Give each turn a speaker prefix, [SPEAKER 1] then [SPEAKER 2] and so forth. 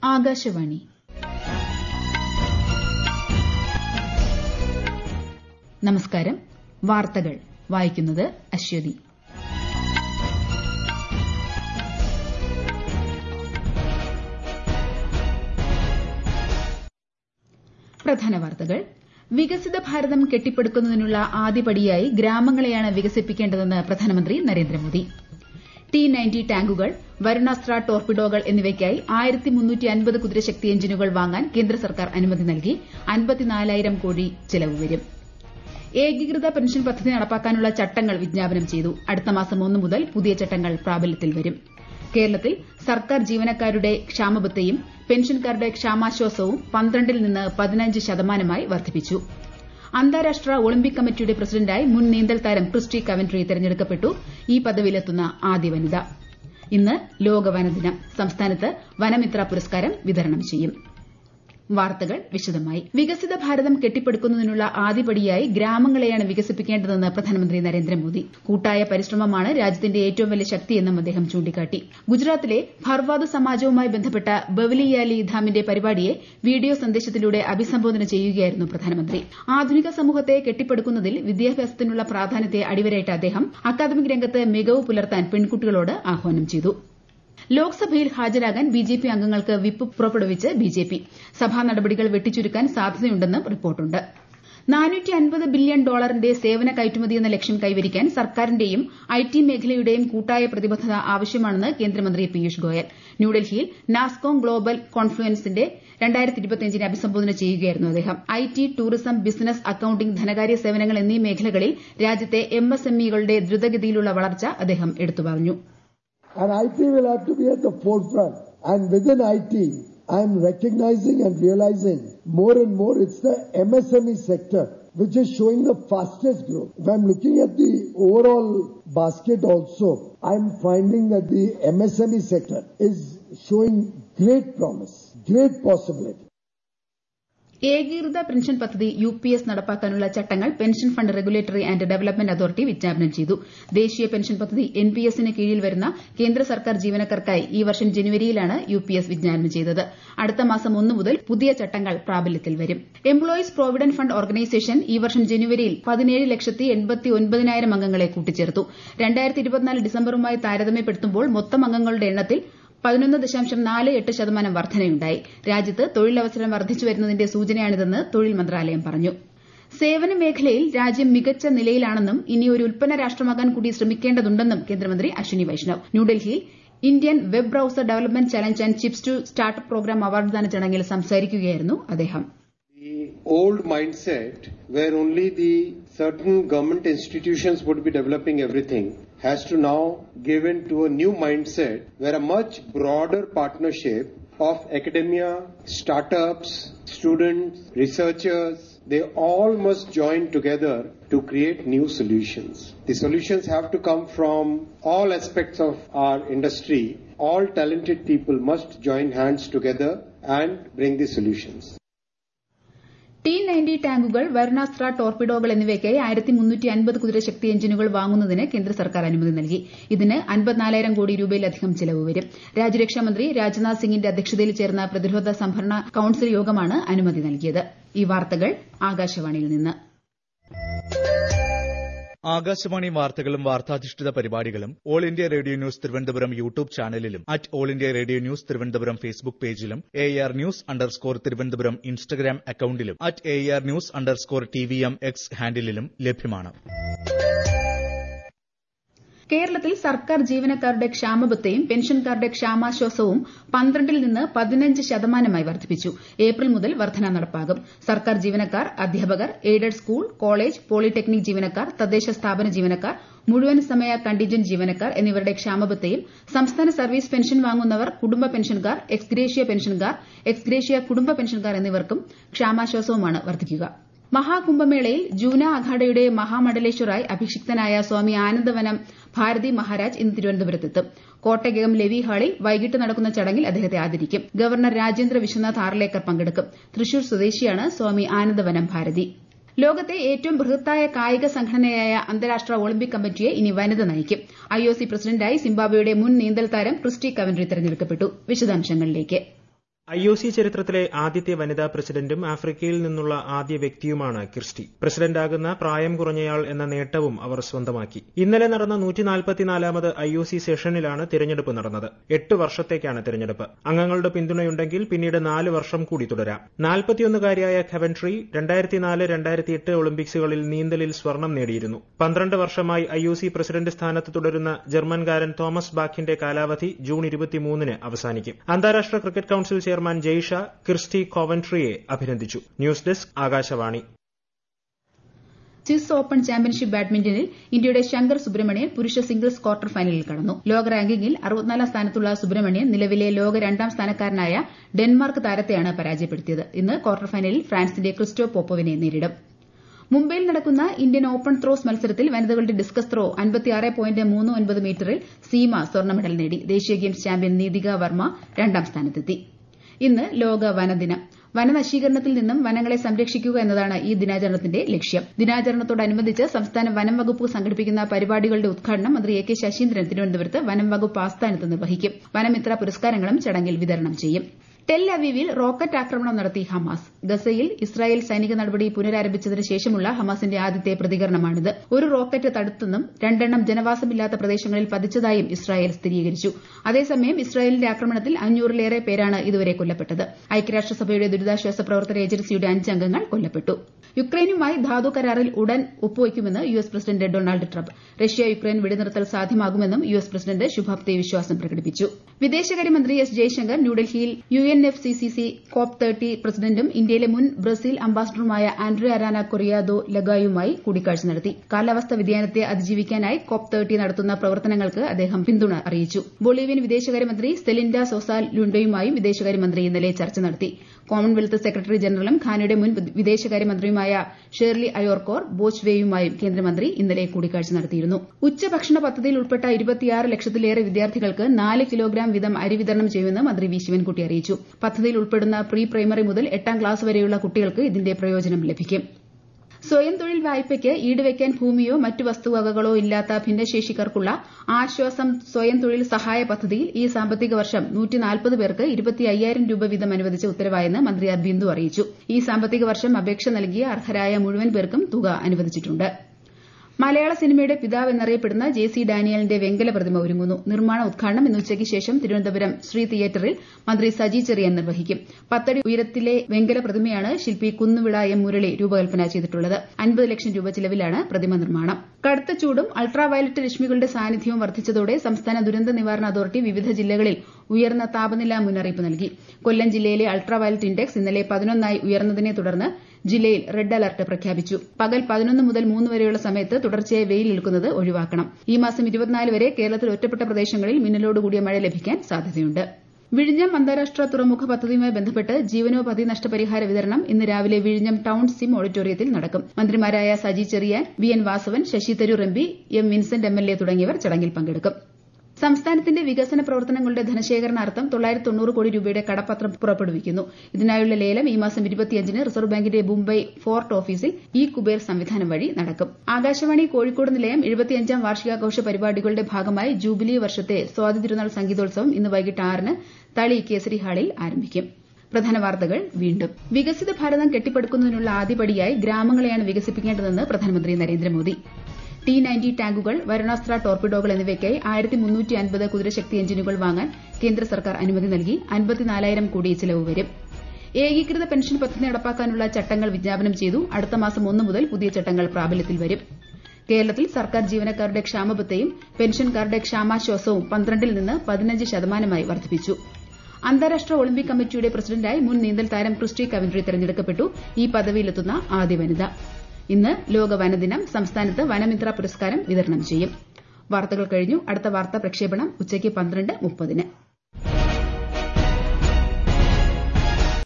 [SPEAKER 1] ആകാശവാണി നമസ്കാരം വാർത്തകൾ വായിക്കുന്നത് അശ്വതി പ്രധാന വാർത്തകൾ വികസിത ഭാരതം കെട്ടിപ്പടുക്കുന്നതിനുള്ള ആദ്യപടിയായി ഗ്രാമങ്ങളെയാണ് വികസിപ്പിക്കേണ്ടതെന്ന് പ്രധാനമന്ത്രി നരേന്ദ്രമോദി ടി നയൻറ്റി ടാങ്കുകൾ വരുണാസ്ത്ര ടോർപിഡോകൾ എന്നിവയ്ക്കായി കുതിരശക്തി എഞ്ചിനുകൾ വാങ്ങാൻ കേന്ദ്ര സർക്കാർ അനുമതി നൽകി അൻപത്തിനാലായിരം കോടി ചെലവ് വരും ഏകീകൃത പെൻഷൻ പദ്ധതി നടപ്പാക്കാനുള്ള ചട്ടങ്ങൾ വിജ്ഞാപനം ചെയ്തു അടുത്ത മാസം ഒന്ന് മുതൽ പുതിയ ചട്ടങ്ങൾ പ്രാബല്യത്തിൽ വരും കേരളത്തിൽ സർക്കാർ ജീവനക്കാരുടെ ക്ഷാമബത്തയും പെൻഷൻകാരുടെ ക്ഷാമാശ്വാസവും പന്ത്രണ്ടിൽ നിന്ന് പതിനഞ്ച് ശതമാനമായി വർദ്ധിപ്പിച്ചു അന്താരാഷ്ട്ര ഒളിമ്പിക് കമ്മിറ്റിയുടെ പ്രസിഡന്റായി മുൻ നീന്തൽ താരം ക്രിസ്റ്റി കവൻട്രി തെരഞ്ഞെടുക്കപ്പെട്ടു ഈ പദവിയിലെത്തുന്ന ആദ്യ വനിത ഇന്ന് ലോക വനദിനം സംസ്ഥാനത്ത് വനമിത്ര പുരസ്കാരം വിതരണം ചെയ്യും വാർത്തകൾ വിശദമായി വികസിത ഭാരതം കെട്ടിപ്പടുക്കുന്നതിനുള്ള ആദ്യപടിയായി ഗ്രാമങ്ങളെയാണ് വികസിപ്പിക്കേണ്ടതെന്ന് പ്രധാനമന്ത്രി നരേന്ദ്രമോദി കൂട്ടായ പരിശ്രമമാണ് രാജ്യത്തിന്റെ ഏറ്റവും വലിയ ശക്തിയെന്നും അദ്ദേഹം ചൂണ്ടിക്കാട്ടി ഗുജറാത്തിലെ ഭർവാദ് സമാജവുമായി ബന്ധപ്പെട്ട ബവലിയാലി ധാമിന്റെ പരിപാടിയെ വീഡിയോ സന്ദേശത്തിലൂടെ അഭിസംബോധന ചെയ്യുകയായിരുന്നു പ്രധാനമന്ത്രി ആധുനിക സമൂഹത്തെ കെട്ടിപ്പടുക്കുന്നതിൽ വിദ്യാഭ്യാസത്തിനുള്ള പ്രാധാന്യത്തെ അടിവരയിട്ട അദ്ദേഹം അക്കാദമിക് രംഗത്ത് മികവ് പുലർത്താൻ പെൺകുട്ടികളോട് ആഹ്വാനം ചെയ്തു ലോക്സഭയിൽ ഹാജരാകാൻ ബിജെപി അംഗങ്ങൾക്ക് വിപ്പ് പുറപ്പെടുവിച്ച് ബിജെപി സഭാ നടപടികൾ വെട്ടിച്ചുരുക്കാൻ സാധ്യതയുണ്ടെന്നും റിപ്പോർട്ടുണ്ട് ബില്യൺ ഡോളറിന്റെ സേവന കയറ്റുമതി എന്ന ലക്ഷ്യം കൈവരിക്കാൻ സർക്കാരിന്റെയും ഐടി മേഖലയുടെയും കൂട്ടായ പ്രതിബദ്ധത ആവശ്യമാണെന്ന് കേന്ദ്രമന്ത്രി പീയൂഷ് ഗോയൽ ന്യൂഡൽഹിയിൽ നാസ്കോം ഗ്ലോബൽ കോൺഫ്ലുവൻസിന്റെ നെ അഭിസംബോധന ചെയ്യുകയായിരുന്നു അദ്ദേഹം ഐടി ടൂറിസം ബിസിനസ് അക്കൌണ്ടിംഗ് ധനകാര്യ സേവനങ്ങൾ എന്നീ മേഖലകളിൽ രാജ്യത്തെ എംഎസ്എംഇകളുടെ ദ്രുതഗതിയിലുള്ള വളർച്ച അദ്ദേഹം എടുത്തു പറഞ്ഞു
[SPEAKER 2] And IT will have to be at the forefront. And within IT, I am recognizing and realizing more and more it's the MSME sector which is showing the fastest growth. If I'm looking at the overall basket also, I'm finding that the MSME sector is showing great promise, great possibility.
[SPEAKER 1] ഏകീകൃത പെൻഷൻ പദ്ധതി U P S നടപ്പാക്കാനുള്ള ചട്ടങ്ങൾ pension fund regulatory and development authority വിജ്ഞാപനം ചെയ്തു ദേശീയ pension പദ്ധതി N P എസിന് കീഴിൽ വരുന്ന കേന്ദ്ര സർക്കാർ ജീവനക്കാർക്കായി ഈ വർഷം ജനുവരിയിലാണ് യു പി എസ് വിജ്ഞാപനം ചെയ്തത് അടുത്ത മാസം ഒന്ന് മുതൽ പുതിയ ചട്ടങ്ങൾ പ്രാബല്യത്തിൽ വരും എംപ്ലോയീസ് പ്രോവിഡന്റ് ഫണ്ട് ഓർഗനൈസേഷൻ ഈ വർഷം ജനുവരിയിൽ പതിനേഴ് ലക്ഷത്തി എൺപത്തി ഒൻപതിനായിരം അംഗങ്ങളെ കൂട്ടിച്ചേർത്തു രണ്ടായിരത്തി ഇരുപത്തിനാല് ഡിസംബറുമായി താരതമ്യപ്പെടുത്തുമ്പോൾ മൊത്തം അംഗങ്ങളുടെ എണ്ണത്തിൽ പതിനൊന്ന് ദശാംശം നാല് എട്ട് ശതമാനം വർധനയുണ്ടായി രാജ്യത്ത് തൊഴിലവസരം വർദ്ധിച്ചു വരുന്നതിന്റെ സൂചനയാണിതെന്ന് തൊഴിൽ മന്ത്രാലയം പറഞ്ഞു സേവന മേഖലയിൽ രാജ്യം മികച്ച നിലയിലാണെന്നും ഇനി ഒരു ഉൽപ്പന്ന രാഷ്ട്രമാകാൻ കൂടി ശ്രമിക്കേണ്ടതുണ്ടെന്നും കേന്ദ്രമന്ത്രി അശ്വിനി വൈഷ്ണവ് ന്യൂഡൽഹിയിൽ Indian web browser development challenge and chips to startup program അവാർഡ്ദാന ചടങ്ങിൽ സംസാരിക്കുകയായിരുന്നു അദ്ദേഹം
[SPEAKER 3] The old mindset where only the certain government institutions would be developing everything has to now give in to a new mindset where a much broader partnership of academia, startups, students, researchers, they all must join together to create new solutions. The solutions have to come from all aspects of our industry. All talented people must join hands together and bring the solutions.
[SPEAKER 1] T ninety ടാങ്കുകൾ വരുണാസ്ത്ര ടോർപിഡോകൾ എന്നിവയ്ക്കായി ആയിരത്തി മുന്നൂറ്റി അൻപത് കുതിരശക്തി എഞ്ചിനുകൾ വാങ്ങുന്നതിന് കേന്ദ്ര സർക്കാർ അനുമതി നൽകി ഇതിന് അൻപത്തിനാലായിരം കോടി രൂപയിലധികം ചെലവ് വരും രാജ്യരക്ഷാമന്ത്രി രാജ്നാഥ് സിംഗിന്റെ അധ്യക്ഷതയിൽ ചേർന്ന പ്രതിരോധ സംഭരണ കൌൺസിൽ യോഗമാണ് അനുമതി നൽകിയത് ഈ വാർത്തകൾ ആകാശവാണിയിൽ നിന്ന്
[SPEAKER 4] ആകാശവാണി വാർത്തകളും വാർത്താധിഷ്ഠിത പരിപാടികളും all India radio news Thiruvananthapuram YouTube ചാനലിലും at all India radio news Thiruvananthapuram Facebook പേജിലും A R news underscore Thiruvananthapuram Instagram അക്കൌണ്ടിലും at A R news underscore T V M X ഹാൻഡിലും ലഭ്യമാണ്
[SPEAKER 1] കേരളത്തിൽ സർക്കാർ ജീവനക്കാരുടെ ക്ഷാമബത്തയും പെൻഷൻകാരുടെ ക്ഷാമാശ്വാസവും പന്ത്രണ്ടിൽ നിന്ന് പതിനഞ്ച് ശതമാനമായി വർദ്ധിപ്പിച്ചു ഏപ്രിൽ മുതൽ വർധന നടപ്പാകും സർക്കാർ ജീവനക്കാർ അധ്യാപകർ എയ്ഡഡ് സ്കൂൾ കോളേജ് പോളിടെക്നിക് ജീവനക്കാർ തദ്ദേശ സ്ഥാപന ജീവനക്കാർ മുഴുവൻ സമയ കണ്ടിജന്റ് ജീവനക്കാർ എന്നിവരുടെ ക്ഷാമബത്തയും സംസ്ഥാന സർവീസ് പെൻഷൻ വാങ്ങുന്നവർ കുടുംബ പെൻഷൻകാർ എക്സ്ഗ്രേഷ്യ പെൻഷൻകാർ എക്സ്ഗ്രേഷ്യ കുടുംബ പെൻഷൻകാർ എന്നിവർക്കും ക്ഷാമാശ്വാസവുമാണ് വർദ്ധിക്കുക മഹാകുംഭമേളയിൽ ജൂന അഖാഡയുടെ മഹാമണ്ഡലേശ്വറായി അഭിഷിക്തനായ സ്വാമി ആനന്ദവനം ഭാരതി മഹാരാജ് ഇന്ന് തിരുവനന്തപുരത്തെത്തും കോട്ടയ്ക്കകം ലെവി ഹാളിൽ വൈകിട്ട് നടക്കുന്ന ചടങ്ങിൽ അദ്ദേഹത്തെ ആദരിക്കും ഗവർണർ രാജേന്ദ്ര വിശ്വനാഥ് ആർലേക്കർ പങ്കെടുക്കും തൃശൂർ സ്വദേശിയാണ് സ്വാമി ആനന്ദവനം ഭാരതി ലോകത്തെ ഏറ്റവും ബൃഹത്തായ കായിക സംഘടനയായ അന്താരാഷ്ട്ര ഒളിമ്പിക് കമ്മിറ്റിയെ ഇനി വനിത നയിക്കും ഐഒസി പ്രസിഡന്റായി സിംബാബ്വെയുടെ മുൻ നീന്തൽ താരം ക്രിസ്റ്റി കവൻട്രി തെരഞ്ഞെടുക്കപ്പെട്ടു വിശദാംശങ്ങളിലേക്ക്
[SPEAKER 5] ഐ ഒ സി ചരിത്രത്തിലെ ആദ്യത്തെ വനിതാ പ്രസിഡന്റും ആഫ്രിക്കയിൽ നിന്നുള്ള ആദ്യ വ്യക്തിയുമാണ് ക്രിസ്റ്റി പ്രസിഡന്റാകുന്ന പ്രായം കുറഞ്ഞയാൾ എന്ന നേട്ടവും അവർ സ്വന്തമാക്കി ഇന്നലെ നടന്ന നൂറ്റിനാൽപ്പത്തിനാലാമത് ഐ ഒ സി സെഷനിലാണ് തിരഞ്ഞെടുപ്പ് നടന്നത് എട്ട് വർഷത്തേക്കാണ് തിരഞ്ഞെടുപ്പ് അംഗങ്ങളുടെ പിന്തുണയുണ്ടെങ്കിൽ പിന്നീട് നാല് വർഷം കൂടി തുടരാം നാൽപ്പത്തിയൊന്നുകാരിയായ ഖവൻട്രി രണ്ടായിരത്തിനാല് രണ്ടായിരത്തി എട്ട് ഒളിമ്പിക്സുകളിൽ നീന്തലിൽ സ്വർണം നേടിയിരുന്നു പന്ത്രണ്ട് വർഷമായി ഐ ഒ സി പ്രസിഡന്റ് സ്ഥാനത്ത് തുടരുന്ന ജർമ്മൻകാരൻ തോമസ് ബാഖിന്റെ കാലാവധി ജൂൺ ഇരുപത്തിമൂന്നിന് അവസാനിക്കും അന്താരാഷ്ട്ര cricket council chairman Jay Shah Kirsty കോവൻട്രിയെ അഭിനന്ദിച്ചു news desk Akashvani
[SPEAKER 1] Swiss open championship ബാഡ്മിന്റണിൽ ഇന്ത്യയുടെ ശങ്കർ സുബ്രഹ്മണ്യൻ പുരുഷ സിംഗിൾസ് ക്വാർട്ടർ ഫൈനലിൽ കടന്നു ലോക റാങ്കിങ്ങിൽ അറുപത്തിനാലാം സ്ഥാനത്തുള്ള സുബ്രഹ്മണ്യൻ നിലവിലെ ലോക രണ്ടാം സ്ഥാനക്കാരനായ ഡെൻമാർക്ക് താരത്തെയാണ് പരാജയപ്പെടുത്തിയത് ഇന്ന് ക്വാർട്ടർ ഫൈനലിൽ ഫ്രാൻസിന്റെ ക്രിസ്റ്റോ പോപ്പോവിനെ നേരിടും മുംബൈയിൽ നടക്കുന്ന ഇന്ത്യൻ ഓപ്പൺ ത്രോസ് മത്സരത്തിൽ വനിതകളുടെ ഡിസ്കസ് ത്രോ മീറ്ററിൽ സീമ സ്വർണ്ണ മെഡൽ നേടി ദേശീയ ഗെയിംസ് ചാമ്പ്യൻ നീതിക വർമ്മ രണ്ടാം സ്ഥാനത്തെത്തി ഇന്ന് ലോക വനദിനം വനനശീകരണത്തിൽ നിന്നും വനങ്ങളെ സംരക്ഷിക്കുക എന്നതാണ് ഈ ദിനാചരണത്തിന്റെ ലക്ഷ്യം ദിനാചരണത്തോടനുബന്ധിച്ച് സംസ്ഥാന വനം വകുപ്പ് സംഘടിപ്പിക്കുന്ന പരിപാടികളുടെ ഉദ്ഘാടനം മന്ത്രി എ കെ ശശീന്ദ്രൻ തിരുവനന്തപുരത്ത് വനം വകുപ്പ് ആസ്ഥാനത്ത് നിർവഹിക്കും വനമിത്ര പുരസ്കാരങ്ങളും ചടങ്ങിൽ വിതരണം ചെയ്യും ടെൽ അവീവിൽ റോക്കറ്റ് ആക്രമണം നടത്തി ഹമാസ് ഗസയിൽ ഇസ്രായേൽ സൈനിക നടപടി പുനരാരംഭിച്ചതിന് ശേഷമുള്ള ഹമാസിന്റെ ആദ്യത്തെ പ്രതികരണമാണിത് ഒരു റോക്കറ്റ് തടുത്തെന്നും രണ്ടെണ്ണം ജനവാസമില്ലാത്ത പ്രദേശങ്ങളിൽ പതിച്ചതായും ഇസ്രായേൽ സ്ഥിരീകരിച്ചു അതേസമയം ഇസ്രായേലിന്റെ ആക്രമണത്തിൽ അഞ്ഞൂറിലേറെ പേരാണ് ഇതുവരെ കൊല്ലപ്പെട്ടത് ഐക്യരാഷ്ട്രസഭയുടെ ദുരിതാശ്വാസ പ്രവർത്തന ഏജൻസിയുടെ അഞ്ച് അംഗങ്ങൾ കൊല്ലപ്പെട്ടു യുക്രൈനുമായി ധാതു കരാറിൽ ഉടൻ ഒപ്പുവയ്ക്കുമെന്ന് U S president Donald Trump Russia Ukraine വെടിനിർത്തൽ സാധ്യമാകുമെന്നും യു എസ് പ്രസിഡന്റ് ശുഭാപ്തി വിശ്വാസം പ്രകടിപ്പിച്ചു വിദേശകാര്യമന്ത്രി എസ് ജയശങ്കർ ന്യൂഡൽഹിയിൽ U N F C C C COP thirty പ്രസിഡന്റും ഇന്ത്യയിലെ മുൻ ബ്രസീൽ അംബാസഡറുമായ ആൻഡ്രെ അരാന കൊറിയാദോ ലഗായുമായി കൂടിക്കാഴ്ച നടത്തി കാലാവസ്ഥാ വ്യതിയാനത്തെ അതിജീവിക്കാനായി കോപ്പ് തേർട്ടി നടത്തുന്ന പ്രവർത്തനങ്ങൾക്ക് അദ്ദേഹം പിന്തുണ അറിയിച്ചു ബൊളീവിയൻ വിദേശകാര്യമന്ത്രി സെലിൻഡ സോസാൽ ലുണ്ടോയുമായും വിദേശകാര്യമന്ത്രി ഇന്നലെ ചർച്ച നടത്തി കോമൺവെൽത്ത് സെക്രട്ടറി ജനറലും ഖാനയുടെ മുൻ വിദേശകാര്യമന്ത്രിയുമായ ഷേർലി അയോർക്കോർ ബോച്ച്വേയുമായും കേന്ദ്രമന്ത്രി ഇന്നലെ കൂടിക്കാഴ്ച നടത്തിയിരുന്നു ഉച്ചഭക്ഷണ പദ്ധതിയിൽ ഉൾപ്പെട്ട ഇരുപത്തിയാറ് ലക്ഷത്തിലേറെ വിദ്യാർത്ഥികൾക്ക് നാല് കിലോഗ്രാം വീതം അരി വിതരണം ചെയ്യുമെന്ന് മന്ത്രി വി ശിവൻകുട്ടി അറിയിച്ചു പദ്ധതിയിൽ ഉൾപ്പെടുന്ന പ്രീ പ്രൈമറി മുതൽ എട്ടാം ക്ലാസ് വരെയുള്ള കുട്ടികൾക്ക് ഇതിന്റെ പ്രയോജനം ലഭിക്കും സ്വയം തൊഴിൽ വായ്പയ്ക്ക് ഈടുവയ്ക്കാൻ ഭൂമിയോ മറ്റു വസ്തുവകകളോ ഇല്ലാത്ത ഭിന്നശേഷിക്കാർക്കുള്ള ആശ്വാസം സ്വയം തൊഴിൽ സഹായ പദ്ധതിയിൽ ഈ സാമ്പത്തിക വർഷം പേർക്ക് രൂപ വീതം അനുവദിച്ച ഉത്തരവായെന്ന് മന്ത്രി ആർ ബിന്ദു അറിയിച്ചു ഈ സാമ്പത്തിക വർഷം അപേക്ഷ നൽകിയ അർഹരായ മുഴുവൻ പേർക്കും തുക അനുവദിച്ചിട്ടുണ്ട് മലയാള സിനിമയുടെ പിതാവ് എന്നറിയപ്പെടുന്ന ജെ സി ഡാനിയലിന്റെ വെങ്കല പ്രതിമ ഒരുങ്ങുന്നു നിർമ്മാണ ഉദ്ഘാടനം ഇന്ന് ഉച്ചയ്ക്ക് ശേഷം തിരുവനന്തപുരം ശ്രീ തിയേറ്ററിൽ മന്ത്രി സജി ചെറിയാൻ നിർവഹിക്കും പത്തടി ഉയരത്തിലെ വെങ്കല പ്രതിമയാണ് ശില്പി കുന്നുവിള എം മുരളി രൂപകൽപ്പന ചെയ്തിട്ടുള്ളത് അൻപത് ലക്ഷം രൂപ ചിലവിലാണ് പ്രതിമ നിർമ്മാണം കടുത്ത ചൂടും അൾട്രാ വയലറ്റ് രശ്മികളുടെ സാന്നിധ്യവും വർദ്ധിച്ചതോടെ സംസ്ഥാന ദുരന്ത നിവാരണ അതോറിറ്റി വിവിധ ജില്ലകളിൽ ഉയർന്ന താപനില മുന്നറിയിപ്പ് നൽകി കൊല്ലം ജില്ലയിലെ അൾട്രാ വയലറ്റ് ഇൻഡെക്സ് ഇന്നലെ പതിനൊന്നായി ഉയർന്നതിനെ തുടർന്ന് ജില്ലയിൽ റെഡ് അലർട്ട് പ്രഖ്യാപിച്ചു പകൽ പതിനൊന്ന് മുതൽ മൂന്ന് വരെയുള്ള സമയത്ത് തുടർച്ചയായി വെയിൽ നിൽക്കുന്നത് ഒഴിവാക്കണം ഈ മാസം ഇരുപത്തിനാല് വരെ കേരളത്തിൽ ഒറ്റപ്പെട്ട പ്രദേശങ്ങളിൽ മിന്നലോടുകൂടിയ മഴ ലഭിക്കാൻ സാധ്യതയുണ്ട് വിഴിഞ്ഞം അന്താരാഷ്ട്ര തുറമുഖ പദ്ധതിയുമായി ബന്ധപ്പെട്ട് ജീവനോപാധി നഷ്ടപരിഹാര വിതരണം ഇന്ന് രാവിലെ വിഴിഞ്ഞം ടൌൺ സിം ഓഡിറ്റോറിയത്തിൽ നടക്കും മന്ത്രിമാരായ Saji Cherian V N Vasavan Shashi Tharoor M P M Vincent M L A തുടങ്ങിയവർ ചടങ്ങിൽ പങ്കെടുക്കും സംസ്ഥാനത്തിന്റെ വികസന പ്രവർത്തനങ്ങളുടെ ധനശേഖരണാർത്ഥം തൊള്ളായിരത്തി തൊണ്ണൂറ് കോടി രൂപയുടെ കടപ്പത്രം പുറപ്പെടുവിക്കുന്നു ഇതിനായുള്ള ലേലം ഈ മാസം ഇരുപത്തിയഞ്ചിന് റിസർവ് ബാങ്കിന്റെ മുംബൈ ഫോർട്ട് ഓഫീസിൽ ഇ കുബേർ സംവിധാനം വഴി നടക്കും ആകാശവാണി കോഴിക്കോട് നിലയം എഴുപത്തിയഞ്ചാം വാർഷികാഘോഷ പരിപാടികളുടെ ഭാഗമായി ജൂബിലി വർഷത്തെ സ്വാതി തിരുനാൾ സംഗീതോത്സവം ഇന്ന് വൈകിട്ട് ആറിന് തളി കേസരി ഹാളിൽ ആരംഭിക്കും പ്രധാന വാർത്തകൾ വീണ്ടും വികസിത ഭാരതം കെട്ടിപ്പടുക്കുന്നതിനുള്ള ആദ്യപടിയായി ഗ്രാമങ്ങളെയാണ് വികസിപ്പിക്കേണ്ടതെന്ന് പ്രധാനമന്ത്രി നരേന്ദ്രമോദി ടി നയൻറ്റി ടാങ്കുകൾ വരുണാസ്ത്ര ടോർപിഡോകൾ എന്നിവയ്ക്കായി ആയിരത്തി മുന്നൂറ്റി അൻപത് കുതിരശക്തി എഞ്ചിനുകൾ വാങ്ങാൻ കേന്ദ്ര സർക്കാർ അനുമതി നൽകി അൻപത്തിനാലായിരം കോടി ചിലവ് വരും ഏകീകൃത പെൻഷൻ പദ്ധതി നടപ്പാക്കാനുള്ള ചട്ടങ്ങൾ വിജ്ഞാപനം ചെയ്തു അടുത്ത മാസം ഒന്ന് മുതൽ പുതിയ ചട്ടങ്ങൾ പ്രാബല്യത്തിൽ വരും കേരളത്തിൽ സർക്കാർ ജീവനക്കാരുടെ ക്ഷാമബത്തയും പെൻഷൻകാരുടെ ക്ഷാമാശ്വാസവും പന്ത്രണ്ടിൽ നിന്ന് പതിനഞ്ച് ശതമാനമായി വർദ്ധിപ്പിച്ചു അന്താരാഷ്ട്ര ഒളിമ്പിക് കമ്മിറ്റിയുടെ പ്രസിഡന്റായി മുൻ നീന്തൽ താരം ക്രിസ്റ്റി കവൻട്രി തെരഞ്ഞെടുക്കപ്പെട്ടു ഈ പദവിയിലെത്തുന്ന ആദ്യ വനിത ഇന്ന് ലോക വനദിനം സംസ്ഥാനത്ത് വനമിത്ര പുരസ്കാരം വിതരണം ചെയ്യും വാർത്തകൾ കഴിഞ്ഞു അടുത്ത വാർത്താ പ്രക്ഷേപണം ഉച്ചയ്ക്ക് പന്ത്രണ്ട് മുപ്പതിന്